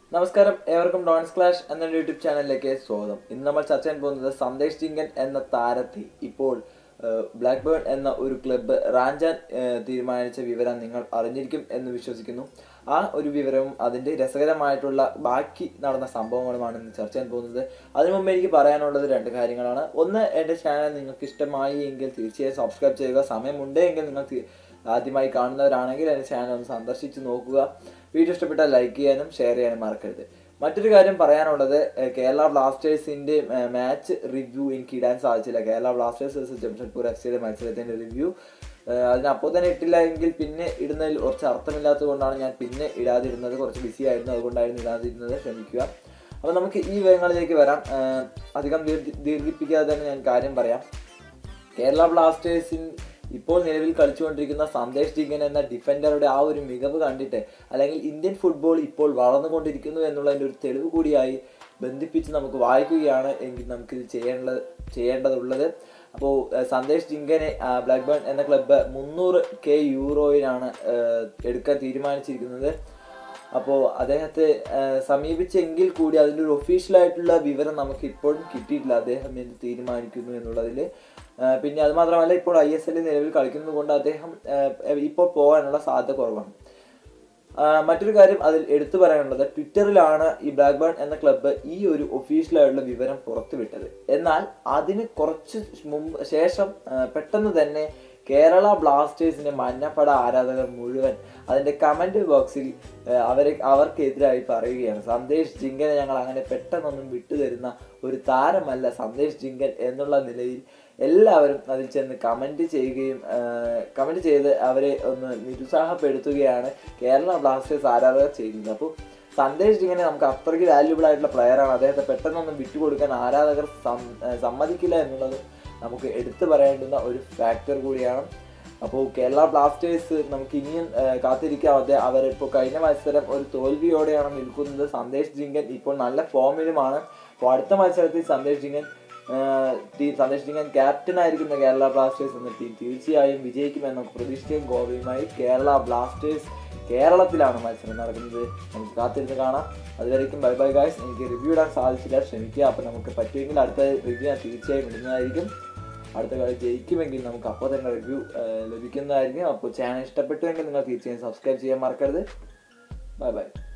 നമസ്കാരം ഏവർക്കും dawns clash എന്ന യൂട്യൂബ് ചാനലിലേക്ക് സ്വാഗതം ഇന്ന് നമ്മൾ ചർച്ച ചെയ്യാൻ പോകുന്നത് സന്ദേശ് ജിങ്കൻ എന്ന താരത്തെ ഇപ്പോൾ ബ്ലാക്ക് ബേൺ എന്ന ഒരു ക്ലബ്ബ് റാഞ്ചാൻ ഏഹ്, തീരുമാനിച്ച വിവരം നിങ്ങൾ അറിഞ്ഞിരിക്കും എന്ന് വിശ്വസിക്കുന്നു ആ ഒരു വിവരവും അതിന്റെ രസകരമായിട്ടുള്ള ബാക്കി നടന്ന സംഭവങ്ങളുമാണ് ഇന്ന് ചർച്ച ചെയ്യാൻ പോകുന്നത് അതിനു മുമ്പ് എനിക്ക് പറയാനുള്ളത് രണ്ട് കാര്യങ്ങളാണ് ഒന്ന് എൻ്റെ ചാനൽ നിങ്ങൾക്ക് ഇഷ്ടമായി എങ്കിൽ തീർച്ചയായും സബ്സ്ക്രൈബ് ചെയ്യുക സമയമുണ്ട് എങ്കിൽ നിങ്ങൾ തി- ആദ്യമായി കാണുന്നവരാണെങ്കിൽ എൻ്റെ ചാനൽ ഒന്ന് സന്ദർശിച്ച് നോക്കുക വീഡിയോ ഇഷ്ടപ്പെട്ടാൽ ലൈക്ക് ചെയ്യാനും ഷെയർ ചെയ്യാനും മറക്കരുത് മറ്റൊരു കാര്യം പറയാനുള്ളത് ഏഹ്, കേരള ബ്ലാസ്റ്റേഴ്സിന്റെ ഏഹ്, മാച്ച് റിവ്യൂ എനിക്ക് ഇടാൻ സാധിച്ചില്ല Kerala Blasters vs Jamshedpur F സിയുടെ മത്സരത്തിന്റെ റിവ്യൂ അതിനപ്പോൾ തന്നെ ഇട്ടില്ല എങ്കിൽ പിന്നെ ഇടുന്നതിൽ കുറച്ച് അർത്ഥമില്ലാത്തത് കൊണ്ടാണ് ഞാൻ പിന്നെ ഇടാതിരുന്നത് കുറച്ച് ബിസി ആയിരുന്നു അതുകൊണ്ടായിരുന്നു ഇടാതിരുന്നത് ക്ഷമിക്കുക അപ്പോൾ നമുക്ക് ഈ വിവരങ്ങളിലേക്ക് വരാം ഏഹ്, അധികം ദീർഘി- ദീർഘിപ്പിക്കാതെ തന്നെ ഞാൻ കാര്യം പറയാം കേരള ബ്ലാസ്റ്റേഴ്സിൻ ഇപ്പോൾ നിലവിൽ കളിച്ചുകൊണ്ടിരിക്കുന്ന സന്ദേശ് ജിങ്കൻ എന്ന ഡിഫൻഡറുടെ ആ ഒരു മികവ് കണ്ടിട്ട് അല്ലെങ്കിൽ ഇന്ത്യൻ ഫുട്ബോൾ ഇപ്പോൾ വളർന്നുകൊണ്ടിരിക്കുന്നു എന്നുള്ളതിൻ്റെ ഒരു തെളിവ് കൂടിയായി ബന്ധിപ്പിച്ച് നമുക്ക് വായിക്കുകയാണ് എങ്കിൽ നമുക്ക് ഇത് ചെയ്യേണ്ട ചെയ്യേണ്ടതുള്ളത് അപ്പോൾ സന്ദേശ് ജിങ്കനെ ആ, ബ്ലാക്ക് ബേൺ എന്ന ക്ലബ്ബ് മുന്നൂറ് കെ യൂറോയിലാണ് ഏഹ്, എടുക്കാൻ തീരുമാനിച്ചിരിക്കുന്നത് അപ്പോൾ അദ്ദേഹത്തെ ആ, സമീപിച്ചെങ്കിൽ കൂടി അതിൻ്റെ ഒരു ഒഫീഷ്യലായിട്ടുള്ള വിവരം നമുക്ക് ഇപ്പോഴും കിട്ടിയിട്ടില്ല അദ്ദേഹം എന്ത് തീരുമാനിക്കുന്നു എന്നുള്ളതിൽ ആ, പിന്നെ അത് മാത്രമല്ല ഇപ്പോൾ ഐ എസ് എല്ലിൽ നിലവിൽ കളിക്കുന്നത് കൊണ്ട് അദ്ദേഹം ആ, ഇപ്പോൾ പോകാനുള്ള സാധ്യത കുറവാണ് ആ, മറ്റൊരു കാര്യം അതിൽ എടുത്തു പറയാനുള്ളത് ട്വിറ്ററിലാണ് ഈ ബ്ലാക്ക് ബേൺ എന്ന ക്ലബ്ബ് ഈ ഒരു ഒഫീഷ്യലായിട്ടുള്ള വിവരം പുറത്തുവിട്ടത് എന്നാൽ അതിന് കുറച്ച് മുമ്പ് ശേഷം ആ, പെട്ടെന്ന് തന്നെ കേരള ബ്ലാസ്റ്റേഴ്സിന്റെ മഞ്ഞപ്പട ആരാധകർ മുഴുവൻ അതിന്റെ കമന്റ് ബോക്സിൽ ആ, അവരെ അവർക്കെതിരായി പറയുകയാണ് സന്ദേശ് ജിങ്കനെ ഞങ്ങൾ അങ്ങനെ പെട്ടെന്നൊന്നും വിട്ടുതരുന്ന ഒരു താരമല്ല സന്ദേശ് ജിങ്കൻ എന്നുള്ള നിലയിൽ എല്ലാവരും അതിൽ ചെന്ന് കമന്റ് ചെയ്യുകയും കമന്റ് ചെയ്ത് അവരെ ഒന്ന് നിരുത്സാഹപ്പെടുത്തുകയാണ് കേരള ബ്ലാസ്റ്റേഴ്സ് ആരാധകർ ചെയ്യുന്നത് അപ്പോൾ സന്ദേശ് ജിങ്ങനെ നമുക്ക് അത്രയ്ക്ക് വാല്യുബിൾ ആയിട്ടുള്ള പ്ലെയറാണ് അദ്ദേഹത്തെ പെട്ടെന്നൊന്നും വിട്ടുകൊടുക്കാൻ ആരാധകർ സം- ആ, സമ്മതിക്കില്ല എന്നുള്ളത് നമുക്ക് എടുത്തു പറയേണ്ടുന്ന ഒരു ഫാക്ടർ കൂടിയാണ് അപ്പോൾ കേരള ബ്ലാസ്റ്റേഴ്സ് നമുക്ക് ഇനിയും ആ, കാത്തിരിക്കാം അതെ അവരിപ്പോൾ കഴിഞ്ഞ മത്സരം ഒരു തോൽവിയോടെയാണ് നിൽക്കുന്നത് സന്ദേശ് ജിങ്കൻ ഇപ്പോൾ നല്ല ഫോമിലുമാണ് അപ്പോൾ അടുത്ത മത്സരത്തിൽ സന്ദേശ് ജിങ്കൻ ടീം സന്ദേശ് ജിങ്കൻ ക്യാപ്റ്റൻ ആയിരിക്കുന്ന കേരള ബ്ലാസ്റ്റേഴ്സ് എന്ന ടീം തീർച്ചയായും വിജയിക്കുമെന്ന പ്രതീക്ഷിക്കുകയും ഗോവയുമായി കേരള ബ്ലാസ്റ്റേഴ്സ് കേരളത്തിലാണ് മത്സരം നടക്കുന്നത് നമുക്ക് കാത്തിരുന്ന് കാണാം അതുവരേക്കും ബൈ ബൈ ഗായ്സ് എനിക്ക് റിവ്യൂ ഇടാൻ സാധിച്ചില്ല ക്ഷമിക്കുക അപ്പോൾ നമുക്ക് പറ്റുമെങ്കിൽ അടുത്ത റിവ്യൂ ഞാൻ തീർച്ചയായും ഇടുന്നതായിരിക്കും അടുത്ത കളി ജയിക്കുമെങ്കിൽ നമുക്ക് അപ്പോൾ തന്നെ റിവ്യൂ ലഭിക്കുന്നതായിരിക്കും അപ്പോൾ ചാനൽ ഇഷ്ടപ്പെട്ടുവെങ്കിൽ നിങ്ങൾ തീർച്ചയായും സബ്സ്ക്രൈബ് ചെയ്യാൻ മറക്കരുത് ബൈ ബൈ